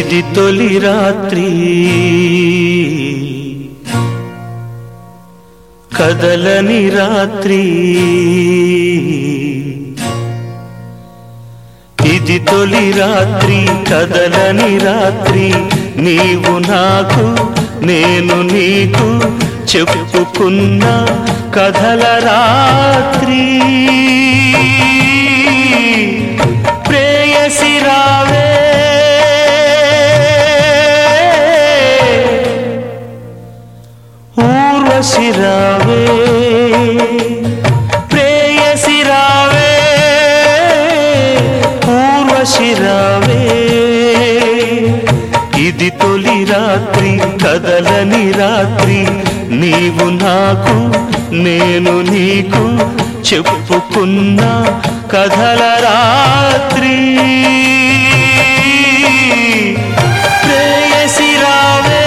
ఇది తొలి రాత్రి కదలని రాత్రి ఇది తొలి రాత్రి కదలని రాత్రి నీవు నాకు నేను నీకు చెప్పుకున్న కథల రాత్రి ప్రేయసి రావే ఊర్వశి రావే ప్రేయసి రావే ఊర్వశి రావే ఇది తొలి రాత్రి కదలని రాత్రి నీవు నాకు నేను నీకు చెప్పుకున్న కథల రాత్రి ప్రేయసి రావే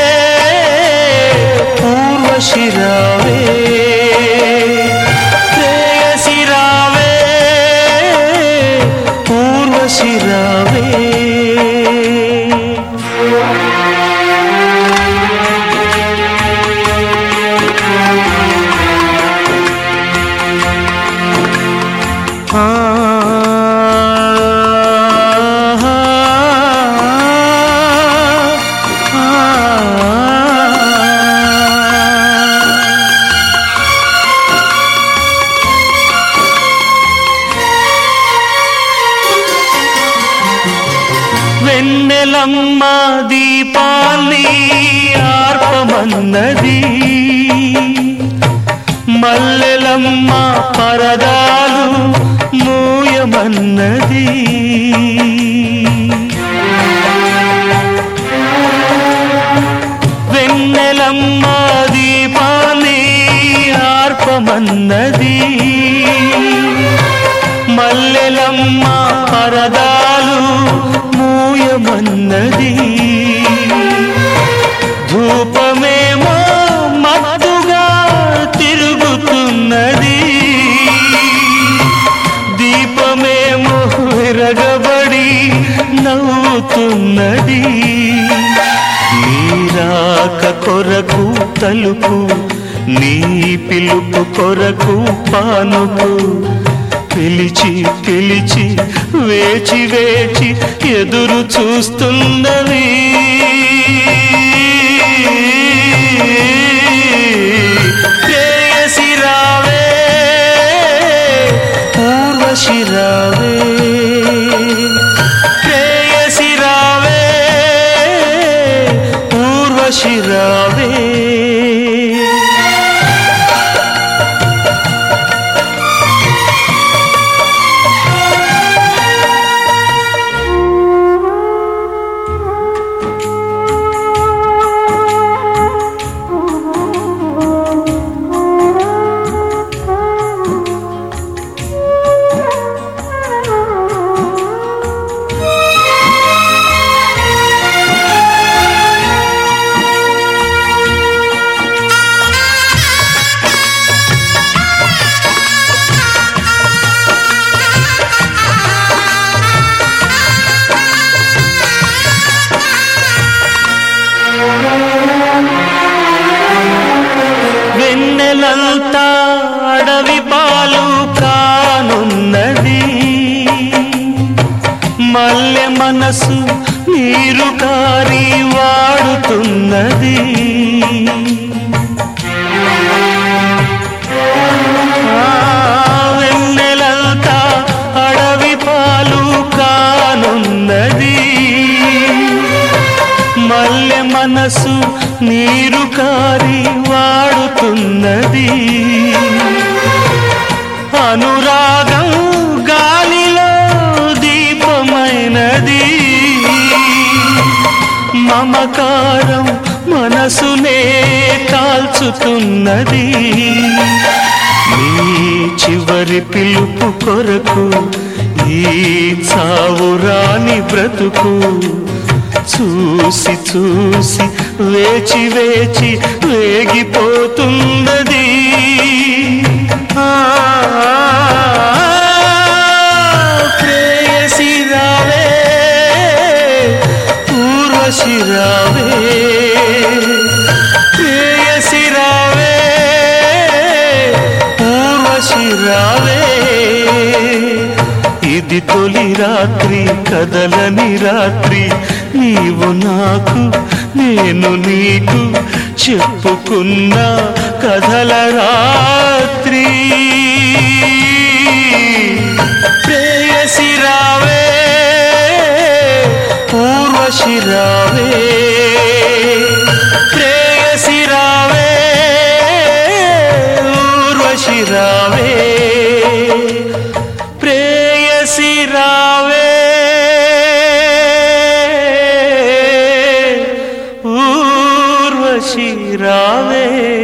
ఊర్వశి రావే ప్రేయసి రావే ఊర్వశి రావే వెన్నెలమ్మ దీపాలి ఆర్పమన్నది మల్లెలమ్మ పరదాలు మూయమన్నది వెన్నెలమ్మ దీపాలి ఆర్పమన్నది మల్లెలమ్మ పరదాలు మూయమన్నది ధూపమేమో మత్తుగా తిరుగుతున్నది దీపమేమో విరగబడి నవ్వుతున్నది నీరాక కొరకు తలుపు నీ పిలుపు కొరకు పానుపు పిలిచి పిలిచి వేచి వేచి ఎదురు చూస్తున్నది ప్రేయసి రావే ఊర్వశి రావే ప్రేయసి రావే ఊర్వశి రావే వెన్నెలంతా అడవి పాలు కానున్నది మల్లె మనసు నీరు కారి వాడుతున్నది ఆ, వెన్నెలంతా అడవి పాలు కానున్నది మల్లె మనసు నీరు కారి వాడుతున్నది అనురాగం గాలిలో దీపమైనది మమకారం మనసునే కాల్చుతున్నది నీ చివరి పిలుపు కొరకు ఈ చావురాని బ్రతుకు చూసి చూసి వేచి వేచి వేగిపోతున్నది ఆ, ప్రేయసి రావే ఇది తొలి రాత్రి కదలని రాత్రి నీవు నాకు నేను నీకు చెప్పుకున్న కథల రాత్రి ప్రేయసి రావే పూర్వశి రావే ప్రేయసి రావే ఊర్వశి రావే ప్రేయసి రావే ఊర్వశి రావే